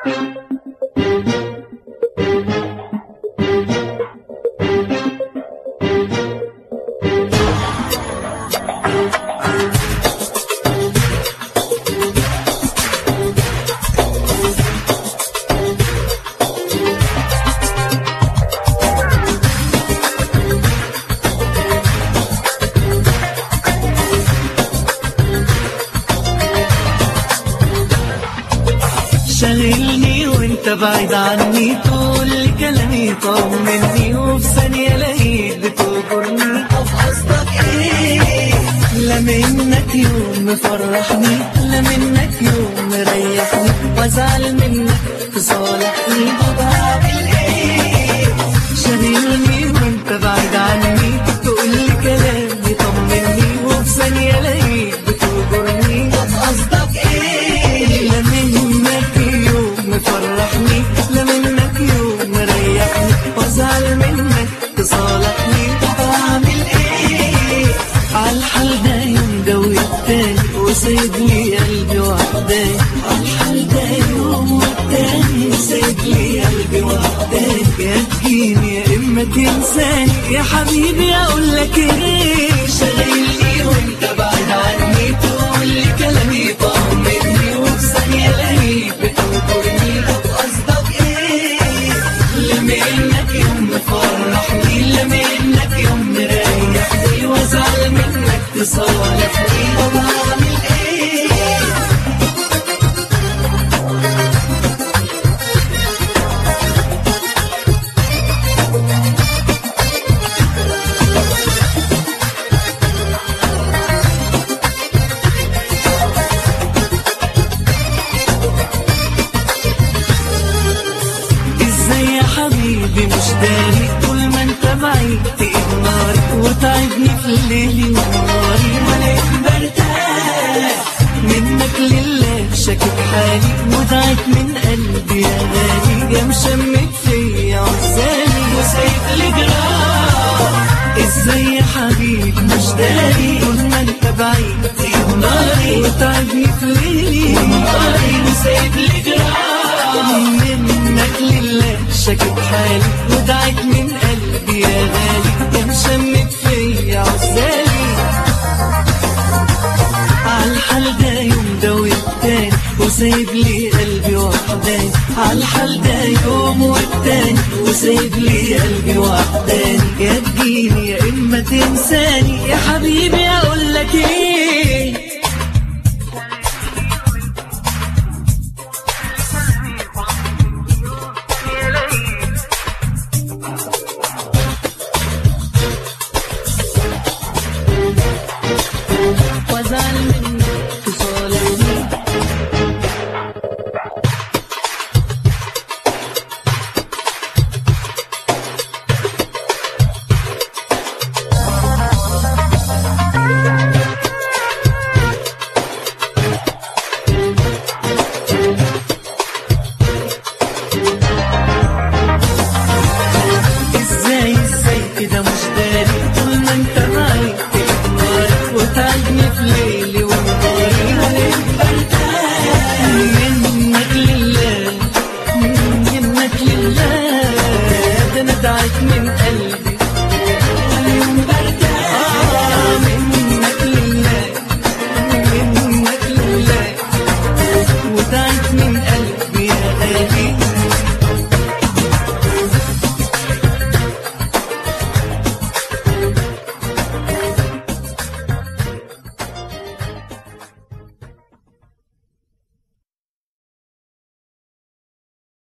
شاغلني وانت بعيد عني طول كلامي طمني وفي ثانية لقيت بتوجرني طب قصدك ايه لا منك يوم مفرحني لا منك يوم مريحني وازعل منك تصالحني طب اعمل ايه شاغلني وانت بعيد عني تقول لي كلام يطمني وفي ثانية لقيت بتوجرني طب قصدك ايه لا منك يوم مفرحني لا منك يوم مريحني وازعل منك تصالحني طب اعمل ايه عالحال ده يوم دوي التاني وسايب لي قلبي وحداني عالحال ده يوم والتاني وسايب لي قلبي وحداني يا تجيني يا اما تنساني يا حبيبي اقول لك ايه شاغلني وانت بعيد عني تقول لي كلامي طمني وفي ثانيه الاقيك بتنكرني طب قصدك ايه لا منك يوم مفرحني لا منك يوم مريحني وازعل منك تصالحني طب اعمل ايه ازاي يا حبيبي مش داري طول ما انت بعيد تقدري وتعبني في الليل ونهاري ولا برتاح منك لله شاكك حالي ودعت من قلبي يا غالي يا مشمت فيا عزالي وسايب لي جراح ازاي يا حبيبي مش داري طول ما انت بعيد تقدري وتعبني في ليلي ونهاري وسايب لي جراح منك لله شاكك حالي ودعت من قلبي يا غالي يا مشمت فيا عزالي عالحال ده يوم ده والتاني وسايب لي قلبي وحداني عالحال ده يوم والتاني وسايب لي قلبي وحداني يا تجيني يا اما تنساني يا حبيبي اقول لك ايه